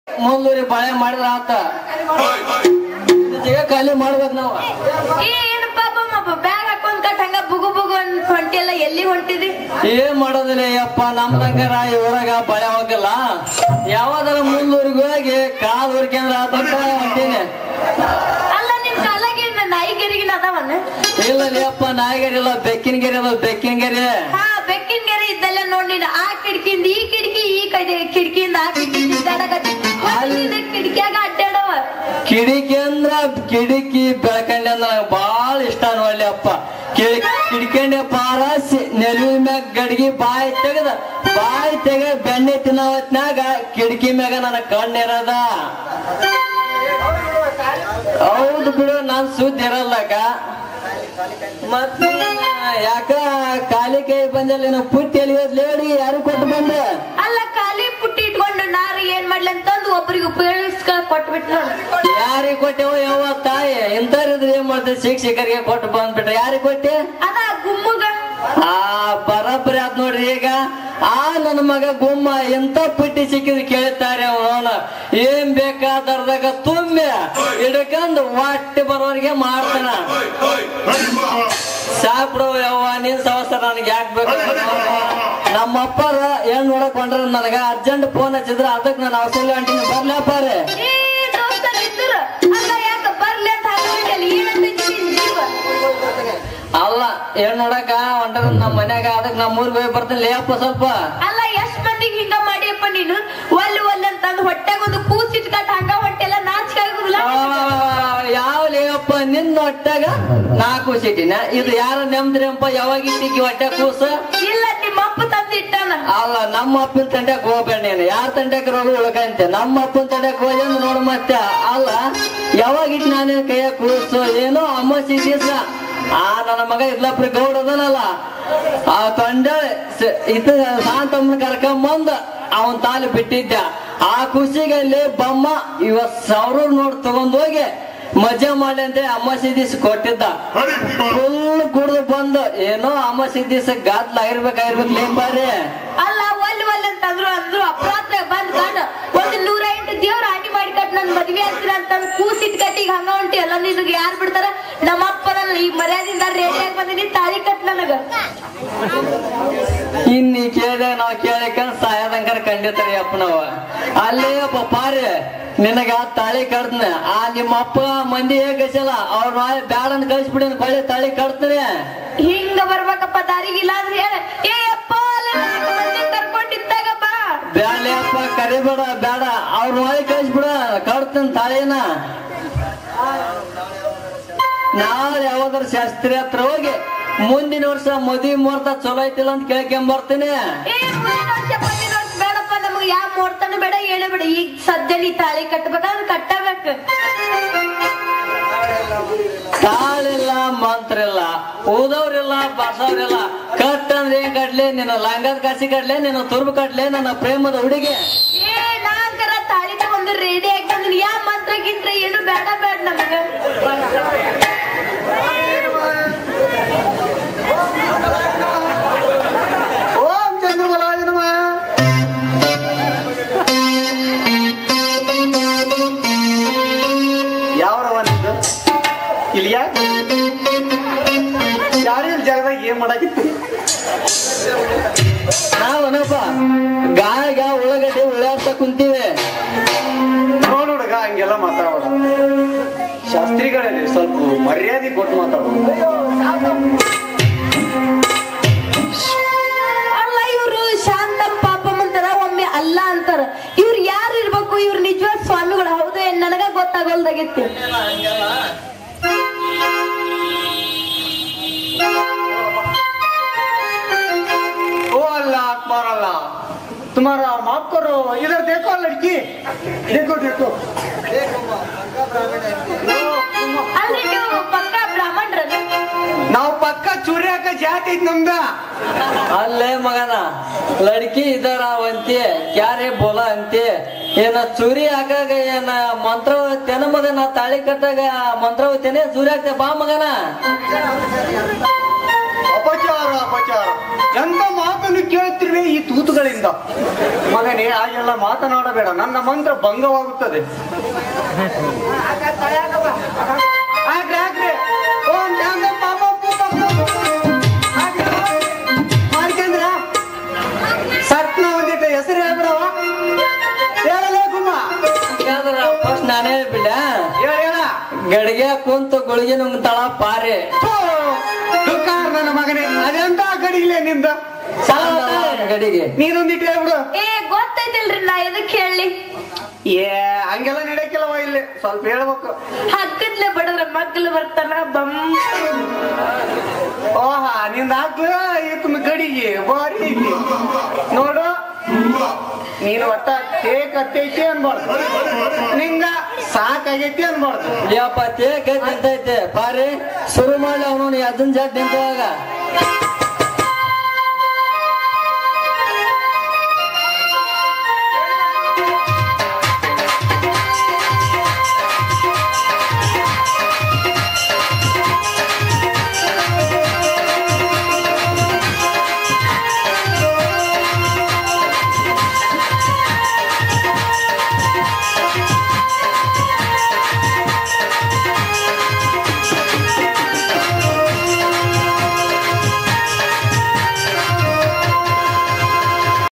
ಮುಂದೂರಿ ಬಾಳೆ ಮಾಡಿದ್ರ ಆತ ಇದು ಜಗ ಖಾಲಿ ಮಾಡ್ಬೇಕು ನಾವು ಏ ಏನಪ್ಪ ಬ್ಯಾಗ್ ಹಾಕೊಂಡ್ ಕಟ್ ಹಂಗ ಬುಗು ಬುಗು ಅಂತ ಹೊಂಟಿಲ್ಲ ಎಲ್ಲಿ ಹೊಂಟಿದಿ ಏನ್ ಮಾಡೋದಿಲ್ಲ ಯಪ್ಪ ನಮ್ದಂಗಾರ ಇವ್ರಾಗ ಬಳೆ ಹೋಗಿಲ್ಲ ಯಾವ್ದಾರ ಮುಂದೂರಿಗೆ ಹೋಗಿ ಕಾಲ್ ಹುರ್ಕೊಂಡ್ರ ಆತಂತ ಹೊಂಟೀನಿ ಅಲ್ಲ ನಿಮ್ ಕಾಲಾಗಿ ನಾಯಿಗೆರಿಗಿನ ಅದಾವನ್ನ ಇಲ್ಲ ಯಪ್ಪ ನಾಯಿಗೆರೆ ಇಲ್ಲ ಬೆಕ್ಕಿನ ಗೆರೆ ಅದ ಬೆಕ್ಕಿನ ಗೆರೆ ಹಾ ಬೆಕ್ಕಿನ ಗೆರೆ ಇದ್ದೆಲ್ಲ ನೋಡಿ ಆ ಕಿಟಕಿಯಿಂದ ಈ ಕಿಟಕಿ ಈ ಕಡೆ ಕಿಟಕಿಯಿಂದ ಆ ಕಿಟಕಿ ಇದ್ದಾಡಕತ್ತಿ ಕಿಟಕಿಯಾಗ ಅಡ್ಡಾಡವ ಕಿಡಿಕಿ ಅಂದ್ರ ಕಿಡಿಕಿ ಬೆಳಕಂಡಿ ಅಂದ್ರ ನಂಗ್ ಬಾಳ ಇಷ್ಟ ನೋಡ್ಲಿ ಅಪ್ಪ ಕಿಡಿ ಕಿಡಿಕಂಡೆ ಪಾರಾಸಿ ನೆಲುವಿ ಮ್ಯಾಗ ಗಡಿಗೆ ಬಾಯಿ ತೆಗದ ಬಾಯಿ ತೆಗ ಬೆಣ್ಣೆ ತಿನ್ನೋ ಹೊತ್ನ್ಯಾಗ ಕಿಟಕಿ ಮ್ಯಾಗ ನನ್ನ ಕಣ್ಣಿರದ ಹೌದು ಬಿಡು ನಾನ್ ಸುದ್ದಿ ಇರಲ್ಲಕ ಮತ್ತ ಯಾಕ ಖಾಲಿ ಕೈ ಬಂದಿಲ್ಲ ನೀನು ಪುಟ್ಟಿ ಎಲ್ಲಿ ಲೇಡಿ ಯಾರು ಕೊಟ್ಟು ಬಂದೆ ಅಲ್ಲ ಖಾಲಿ ಪುಟ್ಟಿ ಇಟ್ಕೊಂಡು ನಾರು ಏನ್ ಮಾಡ್ಲಿ ಅಂತಂದು ಒಬ್ರಿಗೆ ಉಪಯೋಗಿಸ್ಕ ಕೊಟ್ಬಿಟ್ ನೋಡು ಯಾರಿಗ್ ಕೊಟ್ಟೆವ ಯಾವ ತಾಯಿ ಇಂಥವ್ರಿದ್ರೆ ಏನ್ ಮಾಡ್ತೀವಿ ಶಿಕ್ಷಕರಿಗೆ ಕೊಟ್ಟು ಬಂದ್ಬಿಟ್ರೆ ಯಾರಿಗ್ ಕೊಟ್ಟೆ ಅದ ಗುಮ್ಮಗ ಆ ಬರಬ್ಬರಿ ಆತ್ ನೋಡ್ರಿ ಈಗ ಆ ನನ್ನ ಮಗ ಗುಮ್ಮ ಎಂತ ಪುಟ್ಟಿ ಸಿಕ್ಕಿದ್ರೆ ಕೇಳ್ತಾರೆ ಅವನ ಏನ್ ಬೇಕಾದರ್ದಾಗ ತುಂಬಿ ಹಿಡ್ಕಂದು ಹೊಟ್ಟೆ ಬರೋರಿಗೆ ಮಾಡ್ತಾನ ಸಾಕ್ಬಿಡು ಯವ್ವ ನೀನ್ ಸಂವತ್ಸರ ನನಗೆ ಯಾಕೆ ಬೇಕು ನಮ್ಮ ಅಪ್ಪರ ಏನ್ ನೋಡಕ್ ಹೊಂಟ್ರ ನನಗ ಅರ್ಜೆಂಟ್ ಫೋನ್ ಹಚ್ಚಿದ್ರ ಅದಕ್ಕೆ ನಾನು ಅವಸರ ಅಂಟಿನಿ ಬರ್ಲಪ್ಪಾರೆ ಏ ದೋಸ್ತರ್ ಇದ್ರು ಅಲ್ಲ ಯಾಕ ಬರ್ಲಿ ಅಂತ ಹಾಕೊಂಡಿಲ್ಲ ಏನಂತ ಜೀವ ಅಲ್ಲ ಏನ್ ನೋಡಕ ಹೊಂಟ್ರ ನಮ್ಮ ಮನ್ಯಾಗ ಅದಕ್ಕೆ ನಮ್ಮ ಊರಿಗೆ ಹೋಗಿ ಬರ್ತೀನಿ ಲೇಯಪ್ಪ ಸ್ವಲ್ಪ ಅಲ್ಲ ಎಷ್ಟ್ ಮಂದಿಗೆ ಹಿಂಗ ಮಾಡಿಯಪ್ಪ ನೀನು ಒಲ್ಲು ಒಲ್ಲು ಅಂತಂದು ಹೊಟ್ಟೆಗೆ ಒಂದು ಕೂಸ್ ಇಟ್ಕಟ್ ಹಂಗ ಹೊಟ್ಟೆಲ್ಲ ನಾಚಿಕೆ ಆಗುದಿಲ್ಲ ಯಾವ ಲೇಯಪ್ಪ ನಿನ್ನ ಹೊಟ್ಟಾಗ ನಾಲ್ಕು ಸಿಟಿನ ಇದು ಯಾರ ನೆಮ್ದ್ರಿಯಪ್ಪ ಯಾವಾಗ ಇಟ್ಟಿಗೆ ಹೊಟ್ಟೆ ಕೂಸ ಇಲ್ಲ ನಿಮ್ಮ ಅಪ್ಪ ತಂದು ಇಟ್ಟಾನ ಅಲ್ಲ ನಮ್ಮ ಅಪ್ಪನ ತಂಡ್ಯಾಗ ಹೋಗ್ಬೇಡ ನೀನು ಯಾರ ತಂಡ್ಯಾಗ ರೋಗ ಉಳ್ಕಂತೆ ನಮ್ಮ ಅಪ್ಪನ ತಂಡ್ಯಾಗ ಹೋಗಿ ಅಂದ್ ನೋಡು ಮತ್ತೆ ಅಲ್ಲ ಯಾವಾಗ ಇಟ್ಟು ನಾನು ಕೈಯಾಗ ಕೂಸು ಏನೋ ಅಮಾಸಿ ದಿವಸ ಆ ನನ್ನ ಮಗ ಇದ್ಲಪ್ಪ ಗೌಡ ಅದನಲ್ಲ ಆ ತಂಡ ಇದ ಶಾಂತಮ್ಮನ ಕರ್ಕೊಂಬಂದ ಅವನ್ ತಾಲಿ ಬಿಟ್ಟಿದ್ದ ಆ ಖುಷಿಗೆ ಅಲ್ಲಿ ಬಮ್ಮ ಇವತ್ ಸಾವಿರ ನೋಡ್ ತಗೊಂಡ್ ಹೋಗಿ ಮಜಾ ಮಾಡಿ ಅಂತ ಅಮಾಸಿ ದಿವಸ ಕೊಟ್ಟಿದ್ದ ಫುಲ್ ಕುಡ್ದು ಬಂದು ಏನೋ ಅಮಾಸಿ ದಿವಸ ಗಾದ್ಲ ಆಗಿರ್ಬೇಕಾಗಿರ್ಬೇಕು ಲೇಮ್ ಬಾರಿ ಅಲ್ಲ ಒಲ್ಲು ಒಲ್ಲು ಅಂತಂದ್ರು ಅಂದ್ರು ಅಪರಾಧ ಬಂದ್ ಕಂಡು ಒಂದು ನೂರ ಎಂಟು ದೇವ್ರ ಆಟಿ ಮಾಡಿ ಕಟ್ ನನ್ ಮದ್ವೆ ಆಗ್ತೀರ ಅಂತ ಕೂಸ್ ಇಟ್ಕಟ್ಟಿ ಈಗ ಹಂಗ ಹೊಂಟಿ ಎಲ್ಲ ನಿನಗೆ ಯಾರು ಬಿಡ್ತಾರ ನಮ್ಮ ಅಪ್ಪ ನನ್ನ ಈ ಮರ್ಯಾದಿಂದ ರೆಡಿ ಆಗಿ ಬಂದಿನಿ ತಾಳಿ ಕಟ್ ನನಗ ಇನ್ ನೀ ಕೇಳಿದಾಗ ನಾವ್ ಕೇಳಿಕಂಡ್ ಸಾಯದಂಕರ ಕಂಡಿರ್ತಾರೆ ಅಪ್ಪ ನಾವ ಅಲ್ಲೇ ಅಪ್ಪ ಪಾರಿ ನಿನಗ ತಾಳಿ ಕಡ್ತನ ಆ ನಿಮ್ಮ ಅಪ್ಪ ಮಂದಿ ಹೇಗ್ ಕಳ್ಸಲ್ಲ ಅವ್ರ ಬ್ಯಾಡ ಅಂತ ಕಳ್ಸಿಬಿಡಿ ಬಳ್ಳಿ ತಾಳಿ ಕಡ್ತಾನೆ ಹಿಂಗ ಬರ್ಬೇಕಪ್ಪ ದಾರಿಗಿಲ್ಲ ಅಂದ್ರೆ ಹೇಳ ಏ ಅಪ್ಪ ಅಲ್ಲ ನಾಲ್ಕು ಮಂದಿ ಕರ್ಕೊಂಡಿದ್ದಾಗ ಬಾ ಬ್ಯಾಳೆ ಅಪ್ಪ ಕರಿಬೇಡ ಬೇಡ ಅವ್ರ ಮಾಡಿ ಕಳ್ಸಿಬಿಡ ಕಡ್ತಾನ ತಾಳಿನ ನಾಳೆ ಯಾವ್ದಾರ ಶಾಸ್ತ್ರಿ ಹತ್ರ ಹೋಗಿ ಮುಂದಿನ ವರ್ಷ ಮದ್ವಿ ಮುಹೂರ್ತ ಚಲೋ ಐತಿಲ್ಲ ಅಂತ ಕೇಳ್ಕೊಂಡ್ ಬರ್ತೀನಿ ಏ ಮುಂದಿನ ವರ್ಷ ಮುಂದಿನ ವರ್ಷ ಬೇಡಪ್ಪ ನಮಗೆ ಯಾವ ಮುಹೂರ್ತನೂ ಬೇಡ ಹೇಳೇ ಬೇಡ ಈಗ ಸದ್ಯ ನೀ ತಾಳಿ ಕಟ್ಬೇಕಾದ್ರೆ ಕಟ್ಟಬೇಕು ತಾಳಿಲ್ಲ ಮಂತ್ರ ಇಲ್ಲ ಊದವ್ರಿಲ್ಲ ಬಸವ್ರಿಲ್ಲ ಕಟ್ ಅಂದ್ರೆ ಏನ್ ಕಟ್ಲೆ ನಿನ್ನ ಲಂಗದ ಕಾಸಿ ಕಟ್ಲೆ ನಿನ್ನ ತುರ್ಬು ಕಟ್ಲೆ ನನ್ನ ಪ್ರೇಮದ ಹುಡುಗಿ ಏ ನಾಲ್ಕರ ತಾಳಿ ತಗೊಂಡು ರೆಡಿ ಆಗಿ ಬಂದಿನಿ ಯಾವ ಮಂತ್ರ ಗಿಂತ್ರ ಏನು ಬೇಡ ಬೇಡ ನಮಗ ಓಂ ಚಂದ್ರಬಲಾಯ ನಮಃ ಯಾವ್ರವ ನಿಂದು ಇಲ್ಲಿ ಯಾಕೆ ಯಾರು ಇಲ್ಲಿ ಜಾಗದಾಗ ಏನ್ ಮಾಡಾಕಿತ್ತು ನಾವನಪ್ಪ ಗಾಳಿಗ ಉಳ್ಳಗಡ್ಡಿ ಉಳ್ಳಾಡ್ತಾ ಕುಂತೀವಿ ನೋಡು ಹುಡುಗ ಹಂಗೆಲ್ಲ ಮಾತಾಡೋಣ ಶಾಸ್ತ್ರಿಗಳಲ್ಲಿ ಸ್ವಲ್ಪ ಮರ್ಯಾದೆ ಕೊಟ್ಟು ಮಾತಾಡೋದು ಅಲ್ಲ ಇವ್ರು ಶಾಂತಂ ಪಾಪಂ ಅಂತಾರ ಒಮ್ಮೆ ಅಲ್ಲ ಅಂತಾರ ಇವ್ರು ಯಾರು ಇರ್ಬೇಕು ಇವ್ರು ನಿಜವಾದ ಸ್ವಾಮಿಗಳು ಹೌದು ಏನ್ ನನಗ ಗೊತ್ತಾಗೋಲ್ದಾಗಿತ್ತು ओ अल्लाह अकबर अल्लाह तुम्हारा माफ करो इधर देखो लड़की देखो देखो ಅಲ್ಲಿ ನೀವು ಪಕ್ಕ ಬ್ರಾಹ್ಮಣರನ್ನ ನಾವು ಪಕ್ಕ ಚೂರಿ ಹಾಕ ಜಾತಿ ಐತ್ ನಮ್ದ ಅಲ್ಲೇ ಮಗನ ಲಡ್ಕಿ ಇದರ ಅಂತಿ ಕ್ಯಾರೆ ಬೋಲ ಅಂತಿ ಏನ ಚೂರಿ ಹಾಕಾಗ ಏನ ಮಂತ್ರ ತೆನ ಮಗನ ತಾಳಿ ಕಟ್ಟಾಗ ಮಂತ್ರ ಹೋಗ್ತೇನೆ ಚೂರಿ ಹಾಕ್ತೆ ಬಾ ಮಗನ ಅಪ್ಪ ಅಪಚಾರ ಅಪಚಾರ ಎಂತ ಮಾತನ್ನು ಕೇಳುತ್ತಿರುವೆ ಈ ತೂತುಗಳಿಂದ ಮಗನೇ ಹಾಗೆಲ್ಲ ಮಾತನಾಡಬೇಡ ನನ್ನ ಮಂತ್ರ ಭಂಗವಾಗುತ್ತದೆ ಆಗ್ಲಿ, ಆಗ್ಲಿ. ಓಂ ಧ್ಯಾನ ಪಾಪ ಪೂಪ ಪೂಪ. ಆಗ್ಲಿ, ಆಗ್ಲಿ. ಮಾಡ್ಕೊಂಡ್ರ? ಸಟ್ನ ಒಂದಿಟ್ಟು ಹೆಸರು ಹೇಳ್ಬಿಡವ ಹೇಳಲೇ ಗುಮ್ಮ ಫಸ್ಟ್ ನಾನೇ ಬಿಡ ಹೇಳ ಹೇಳ ಗಡಿಗೆ ಕುಂತು ಗುಳಿಗೆ ನುಂಗ್ತಾಳ ಪಾರೆ ಥು, ದುಃಖಾರ್ ನನ್ನ ಮಗನೇ ಅದೆಂತ ಗಡಿಗ್ಲೆ ನಿಂದ ಗಡಿಗೆ ನೀನೊಂದಿಟ್ಟು ಹೇಳ್ಬಿಡು ಏ ಗೊತ್ತೈತಿಲ್ರಿ ನಾ ಎದಕ್ ಹೇಳಿ ಏ ಹಂಗೆಲ್ಲ ನಡೆಯಕ್ಕಿಲ್ಲವ ಇಲ್ಲಿ ಸ್ವಲ್ಪ ಹೇಳ್ಬೇಕು ಹಕ್ಕದ್ಲೆ ಬಡದ್ರ ಮಗ್ಲು ಬರ್ತಾನ ಬಮ್ ಓಹ ನಿಂದ ಹಾಕ್ಲ ಈತನ ಗಡಿಗೆ ಬಾರಿ ಐತಿ ನೋಡು ನೀನು ಒಟ್ಟ ಟೇಕ್ ಹತ್ತೈತಿ ಅನ್ಬಾರ್ದು ನಿಂಗ ಸಾಕಾಗೈತಿ ಅನ್ಬಾರ್ದು ಯಪ್ಪ ತೇಕ್ ನಿಂತೈತೆ ಪಾರಿ ಶುರು ಮಾಡ್ಲಿ ಅವನು ಅದನ್ ಜಾತ್ ನಿಂತವಾಗ